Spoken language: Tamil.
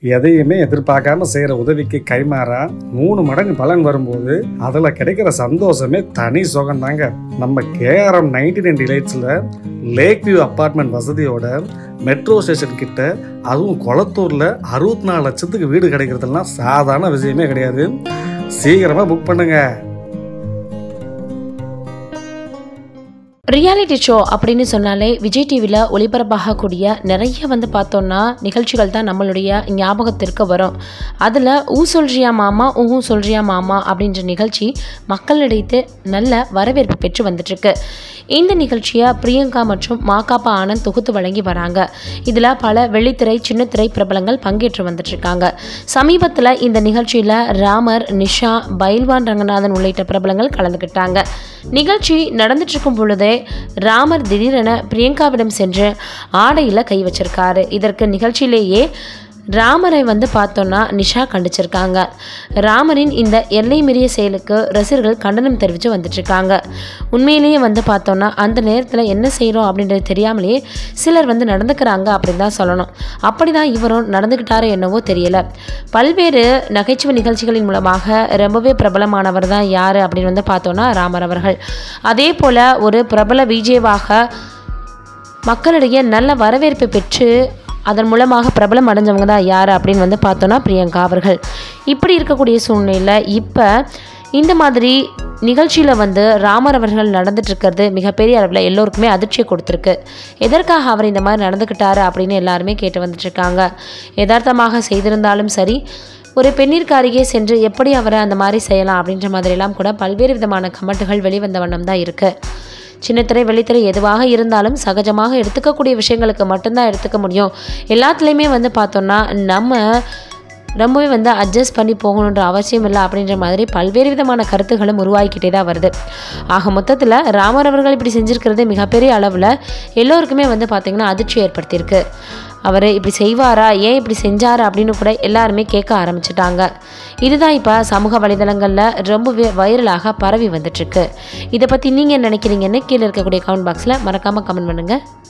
எதையுமே எதிர்பார்க்காம செய்கிற உதவிக்கு கைமாறா மூணு மடங்கு பலன் வரும்போது அதில் கிடைக்கிற சந்தோஷமே தனி சுகம்தாங்க நம்ம கேஆர்எம் நைன்டி நைன் டிலைட்ஸில் லேக் வியூ அப்பார்ட்மெண்ட் வசதியோட மெட்ரோ ஸ்டேஷன் கிட்ட அதுவும் கொளத்தூரில் அறுபத்தி நாலு லட்சத்துக்கு வீடு கிடைக்கிறதுலாம் சாதாரண விஷயமே கிடையாது சீக்கிரமாக புக் பண்ணுங்க ரியாலிட்டி ஷோ அப்படின்னு சொன்னாலே விஜய் டிவியில் ஒளிபரப்பாகக்கூடிய நிறைய வந்து பார்த்தோன்னா நிகழ்ச்சிகள் தான் நம்மளுடைய ஞாபகத்திற்கு வரும் அதில் ஊ சொல்றியா மாமா ஊ சொல்றியா மாமா அப்படின்ற நிகழ்ச்சி மக்களிடையே நல்ல வரவேற்பு பெற்று வந்துட்டுருக்கு இந்த நிகழ்ச்சியை பிரியங்கா மற்றும் மாகாப்பா ஆனந்த் தொகுத்து வழங்கி வராங்க இதில் பல வெள்ளித்திரை சின்னத்திரை பிரபலங்கள் பங்கேற்று வந்துட்டுருக்காங்க சமீபத்தில் இந்த நிகழ்ச்சியில் ராமர் நிஷா பைல்வான் ரங்கநாதன் உள்ளிட்ட பிரபலங்கள் கலந்துக்கிட்டாங்க நிகழ்ச்சி நடந்துட்டு இருக்கும் பொழுதே ராமர் திடீரென பிரியங்காவிடம் சென்று ஆடையில் கை வச்சிருக்காரு இதற்கு நிகழ்ச்சியிலேயே ராமரை வந்து பார்த்தோன்னா நிஷா கண்டிச்சிருக்காங்க ராமரின் இந்த எல்லை மீறிய செயலுக்கு ரசிகர்கள் கண்டனம் தெரிவித்து வந்துட்டுருக்காங்க உண்மையிலேயே வந்து பார்த்தோன்னா அந்த நேரத்தில் என்ன செய்கிறோம் அப்படின்றது தெரியாமலேயே சிலர் வந்து நடந்துக்கிறாங்க அப்படின்னு தான் சொல்லணும் அப்படி தான் இவரும் நடந்துக்கிட்டாரோ என்னவோ தெரியல பல்வேறு நகைச்சுவை நிகழ்ச்சிகளின் மூலமாக ரொம்பவே பிரபலமானவர் தான் யார் அப்படின்னு வந்து பார்த்தோன்னா ராமர் அவர்கள் அதே போல் ஒரு பிரபல விஜேவாக மக்களிடையே நல்ல வரவேற்பை பெற்று அதன் மூலமாக பிரபலம் அடைஞ்சவங்க தான் யார் அப்படின்னு வந்து பார்த்தோன்னா பிரியங்கா அவர்கள் இப்படி இருக்கக்கூடிய சூழ்நிலையில் இப்போ இந்த மாதிரி நிகழ்ச்சியில் வந்து ராமர் அவர்கள் நடந்துட்டு இருக்கிறது மிகப்பெரிய அளவில் எல்லோருக்குமே அதிர்ச்சியை கொடுத்துருக்கு எதற்காக அவர் இந்த மாதிரி நடந்துக்கிட்டாரு அப்படின்னு எல்லாருமே கேட்டு வந்துட்டுருக்காங்க யதார்த்தமாக செய்திருந்தாலும் சரி ஒரு பெண்ணிற்கு அருகே சென்று எப்படி அவரை அந்த மாதிரி செய்யலாம் அப்படின்ற மாதிரிலாம் கூட பல்வேறு விதமான கமெண்ட்டுகள் வெளிவந்த வண்ணம் தான் இருக்குது சின்னத்திரை வெளித்திரை எதுவாக இருந்தாலும் சகஜமாக எடுத்துக்கக்கூடிய விஷயங்களுக்கு மட்டும்தான் எடுத்துக்க முடியும் எல்லாத்துலேயுமே வந்து பார்த்தோன்னா நம்ம ரொம்பவே வந்து அட்ஜஸ்ட் பண்ணி போகணுன்ற அவசியம் இல்லை அப்படின்ற மாதிரி பல்வேறு விதமான கருத்துகளும் உருவாகிக்கிட்டே தான் வருது ஆக மொத்தத்தில் ராமர் அவர்கள் இப்படி செஞ்சுருக்கிறது மிகப்பெரிய அளவில் எல்லோருக்குமே வந்து பார்த்திங்கன்னா அதிர்ச்சி ஏற்படுத்தியிருக்கு அவர் இப்படி செய்வாரா ஏன் இப்படி செஞ்சார் அப்படின்னு கூட எல்லாருமே கேட்க ஆரம்பிச்சிட்டாங்க இதுதான் இப்போ சமூக வலைதளங்களில் ரொம்பவே வைரலாக பரவி வந்துட்டுருக்கு இதை பற்றி நீங்கள் என்ன நினைக்கிறீங்கன்னு கீழே இருக்கக்கூடிய கமெண்ட் பாக்ஸில் மறக்காமல் கமெண்ட் பண்ணுங்கள்